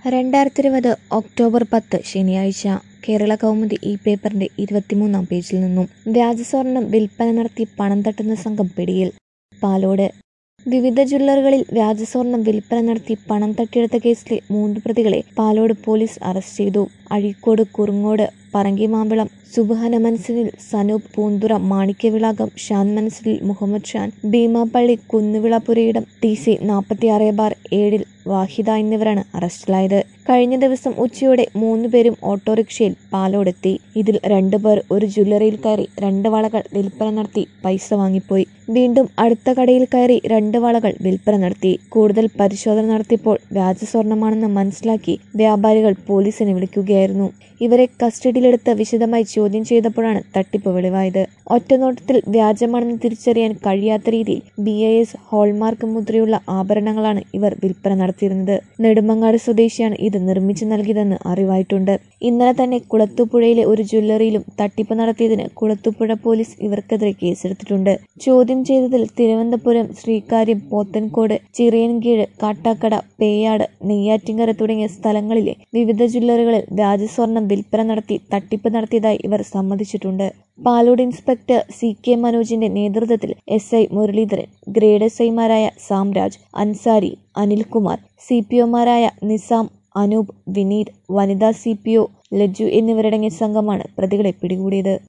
രണ്ടായിരത്തി ഇരുപത് ഒക്ടോബർ പത്ത് ശനിയാഴ്ച കേരള കൗമുദി ഈ പേപ്പറിന്റെ ഇരുപത്തിമൂന്നാം പേജിൽ നിന്നും വ്യാജസ്വർണം വിൽപ്പന നടത്തി പണം തട്ടുന്ന സംഘം പിടിയിൽ പാലോട് വിവിധ ജ്വല്ലറികളിൽ വ്യാജസ്വർണം വിൽപ്പന നടത്തി പണം തട്ടിയെടുത്ത കേസിലെ മൂന്ന് പ്രതികളെ പാലോട് പോലീസ് അറസ്റ്റ് ചെയ്തു അഴീക്കോട് കുറുങ്ങോട് പറങ്കിമാമ്പളം സുബഹാന മൻസിലിൽ സനൂപ് പൂന്തുറ മാണിക്യവിളാകം ഷാൻ മൻസിലിൽ മുഹമ്മദ് ഷാൻ ഭീമാപ്പള്ളി കുന്നുവിളപുരയിടം ടി സി നാൽപ്പത്തിയാറ് ബാർ ഏഴിൽ വാഹിദ എന്നിവരാണ് അറസ്റ്റിലായത് കഴിഞ്ഞ ദിവസം ഉച്ചയോടെ മൂന്ന് പേരും ഓട്ടോറിക്ഷയിൽ പാലോടെത്തി ഇതിൽ രണ്ടുപേർ ഒരു ജ്വല്ലറിയിൽ കയറി രണ്ട് വളകൾ വിൽപ്പന നടത്തി പൈസ വാങ്ങിപ്പോയി വീണ്ടും അടുത്ത കടയിൽ കയറി രണ്ട് വളകൾ വിൽപ്പന നടത്തി കൂടുതൽ പരിശോധന നടത്തിയപ്പോൾ വ്യാജസ്വർണമാണെന്ന് മനസ്സിലാക്കി വ്യാപാരികൾ പോലീസിനെ വിളിക്കുകയായിരുന്നു ഇവരെ കസ്റ്റഡിയിലെടുത്ത് വിശദമായി ചോദ്യം ചെയ്തപ്പോഴാണ് തട്ടിപ്പ് വെളിവായത് ഒറ്റനോട്ടത്തിൽ വ്യാജമാണെന്ന് തിരിച്ചറിയാൻ കഴിയാത്ത രീതിയിൽ ബി ഐ എസ് ഹോൾമാർക്ക് മുദ്രയുള്ള ആഭരണങ്ങളാണ് ഇവർ വിൽപ്പന നടത്തിയിരുന്നത് നെടുമങ്ങാട് സ്വദേശിയാണ് ഇത് നിർമ്മിച്ചു നൽകിയതെന്ന് അറിവായിട്ടുണ്ട് ഇന്നലെ തന്നെ കുളത്തുപുഴയിലെ ഒരു ജ്വല്ലറിയിലും തട്ടിപ്പ് നടത്തിയതിന് കുളത്തുപുഴ പോലീസ് ഇവർക്കെതിരെ കേസെടുത്തിട്ടുണ്ട് ചോദ്യം ചെയ്തതിൽ തിരുവനന്തപുരം ശ്രീകാര്യം പോത്തൻകോട് ചിറിയൻകീഴ് കാട്ടാക്കട പേയാട് നെയ്യാറ്റിങ്കര തുടങ്ങിയ സ്ഥലങ്ങളിലെ വിവിധ ജ്വല്ലറികളിൽ വ്യാജസ്വർണം വിൽപ്പന നടത്തി തട്ടിപ്പ് നടത്തിയതായി ഇവർ സമ്മതിച്ചിട്ടുണ്ട് പാലോട് ഇൻസ്പെക്ടർ സി കെ മനോജിന്റെ നേതൃത്വത്തിൽ S I Muraleedharan grade S ഐമാരായ സാംരാജ് അൻസാരി അനിൽകുമാർ സി പി ഒമാരായ നിസാം അനൂപ് വിനീത് വനിതാ സി പി ഒ ലജ്ജു എന്നിവരടങ്ങിയ സംഘമാണ് പ്രതികളെ പിടികൂടിയത്